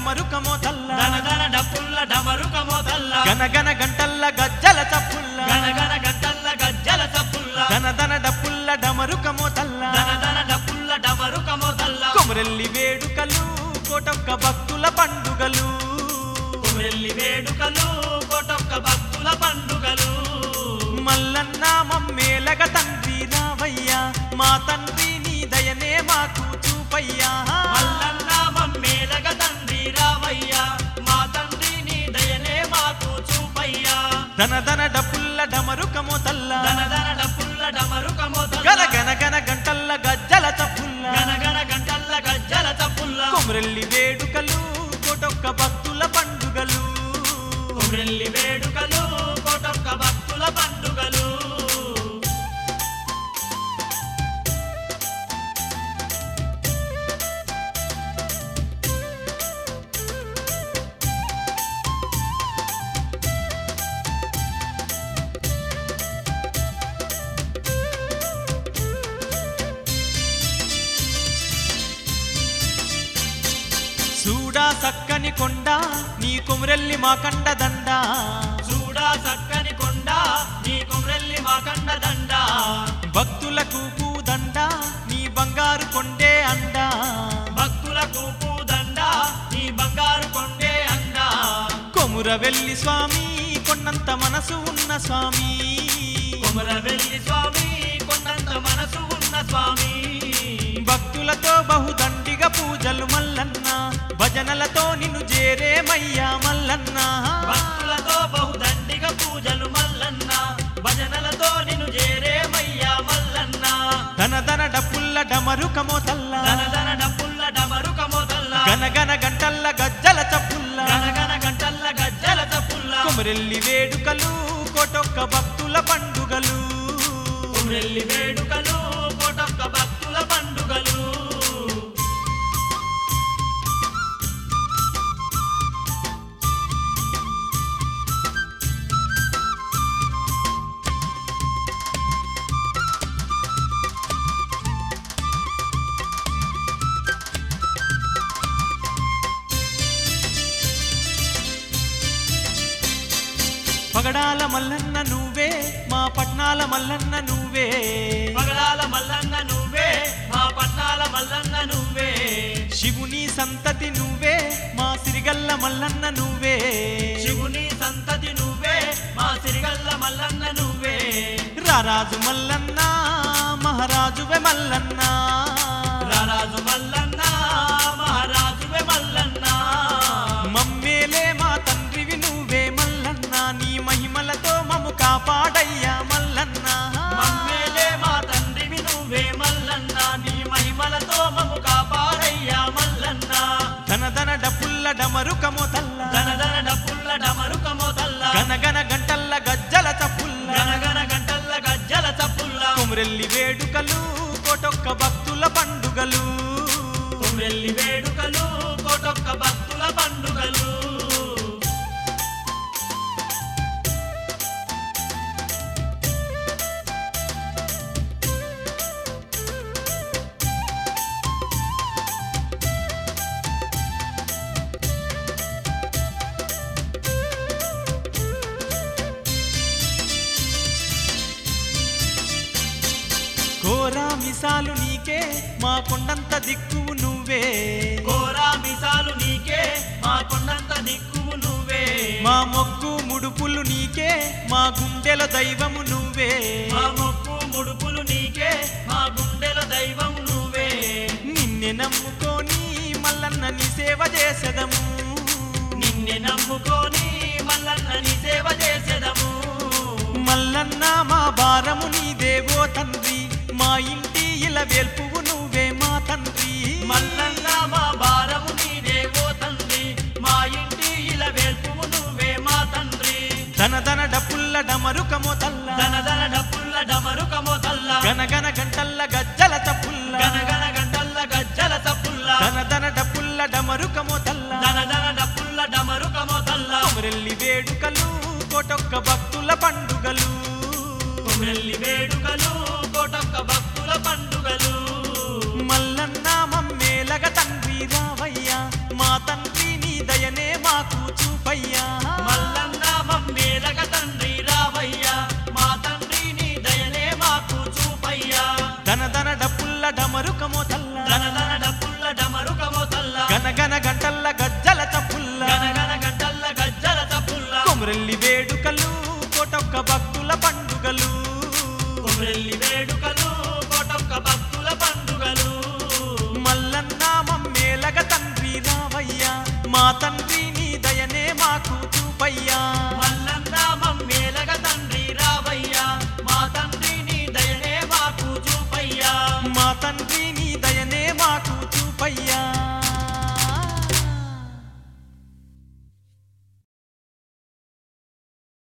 డమరుకమో తల్ల దన దన డప్పుల్ల డమరుక మొదల్ల గనగన గంటల్ల గజ్జల చప్పుల్ల గనగన గంటల్ల గజ్జల చప్పుల్ల ధన ధన డప్పుల్ల డమరుకమో తల్ల దన దన డప్పుల్ల డమరుక మొదల్ల కొమరెల్లి వేడుకలు కోటొక్క భక్తుల పండుగలు కుమ్రెల్లి వేడుకలు కోటొక్క భక్తుల పండుగలు మల్లన్న మమ్మేలగ తండ్రి రావయ్యా మా తండ్రి నీ దయనే మాకు చూపయ్యా మల్లన్న మమ్మేలగ తండ్రి రావయ్యా మా తండ్రి నీ దయనే మాకు చూపయ్యా ధన ధన డప్పుల్ల డమరుకమో తల్ల దన దన డప్పుల్ల డమరుక మొదల్ల గన గన గన గంటల్ల గజ్జల చప్పుల్ల గనగన గంటల్ల గజ్జల చప్పుల్ల కొమరెల్లి వేడుకలు కోటొక్క భక్తుల పండుగలు కుమ్రెల్లి వేడుకలు కోటొక్క భక్తుల పండుగలు చూడా సక్కని కొండ నీ కొమరెల్లి మా కండ దండ చూడా చక్కని కొండ నీ కుమ్రెల్లి మా కండ దండ భక్తులకు పూదండ నీ బంగారు కొండే అండ భక్తులకు పూదండ నీ బంగారు కొండే అండ కొముర వెళ్ళి స్వామి కొన్నంత మనసు ఉన్న స్వామి కుమర వెళ్ళి స్వామి కొండంత మనసు ఉన్న స్వామి భక్తులతో బహుదండిగా పూజలు మల్లన్న భజనలతో నిన్ను చేరేమయ్యా మల్లన్న భక్తులతో బహుదండిగా పూజలు మల్లన్న భజనలతో నిన్ను చేరేమయ్యా మల్లన్న ధన ధన డప్పుల్ల డమరుకమో తల్ల దన దన డప్పుల్ల డమరుక మొదల్ల గనగన గంటల్ల గజ్జల చప్పుల్ల గనగన గంటల్ల గజ్జల చప్పుల్ల కొమరెల్లి వేడుకలు కోటొక్క భక్తుల పండుగలు కుమ్రెల్లి వేడుకలు కోటొక్క భక్తుల పండుగలు పగడాల మల్లన్న నువ్వే మా పట్నాల మల్లన్న నువ్వే పగడాల మల్లన్న నువ్వే మా పట్నాల మల్లన్న నువ్వే శివుని సంతతి నువ్వే మా సిరిగల్ల మల్లన్న నువ్వే శివుని సంతతి నువ్వే మా సిరిగల్ల మల్లన్న నువ్వే రారాజు మల్లన్న మహారాజువే మల్లన్న రారాజు మల్లన్న మహారాజువే మల్లన్న మమ్మేలే మా తండ్రివి నువ్వే మల్లన్న నీ మహిమలతో మము కాపాడయ్యా మల్లన్న మమ్మేలే మా తండ్రివి నువ్వే మల్లన్న నీ మహిమలతో మము కాపాడయ్యా మల్లన్న ధన ధన డప్పుల్ల డమరుకమో తల్ల ధన ధన డప్పుల్ల డమరుక మొదల్ల గనగన గంటల్ల గజ్జల చప్పుల్ల గనగన గంటల్ల గజ్జల చప్పుల్ల కొమరెల్లి వేడుకలు కోటొక్క భక్తుల పండుగలు కుమ్రెల్లి వేడుకలు కోటొక్క భక్తుల పండుగలు కోరా మిసాలు నీకే మా కొండంత దిక్కువు నువ్వే కోరా మిసాలు నీకే మా కొండంత దిక్కువు నువ్వే మా మొక్కు ముడుపులు నీకే మా గుండెల దైవము నువ్వే మా మొక్కు ముడుపులు నీకే మా గుండెల దైవం నువ్వే నిన్నే నమ్ముకొని మల్లన్న నీ సేవ చేసెదము నిన్నే నమ్ముకొని మల్లన్న నీ సేవ చేసేదము మల్లన్న మా భారము నీదేవో తండ్రి మా ఇంటి ఇలా వేల్పువు నువ్వే మా తండ్రి మల్లన్న మా భారము నీదేవో తండ్రి మా ఇంటి ఇలా వేల్పువు నువ్వే మా తండ్రి ధన ధన డప్పుల్ల డమరుకమో తల్ల దన దన డప్పుల్ల డమరుక మొదల్ల గనగన గంటల్ల గజ్జల చప్పుల్ల గనగన గంటల్ల గజ్జల చప్పుల్ల ధన ధన డప్పుల్ల డమరుకమో తల్ల దన దన డప్పుల్ల డమరుక మొదల్ల కొమరెల్లి వేడుకలు కోటొక్క భక్తుల పండుగలు కుమ్రెల్లి వేడుకలు కోటొక్క భక్తుల పండుగలు మల్లన్న మమ్మేలగ తండ్రి రావయ్యా మా తండ్రి నీ మాకు చూపయ్యా మల్లన్న మమ్మేలగ తండ్రి రావయ్యా మా తండ్రి నీ దయనే మాకు చూపయ్యా మా తండ్రి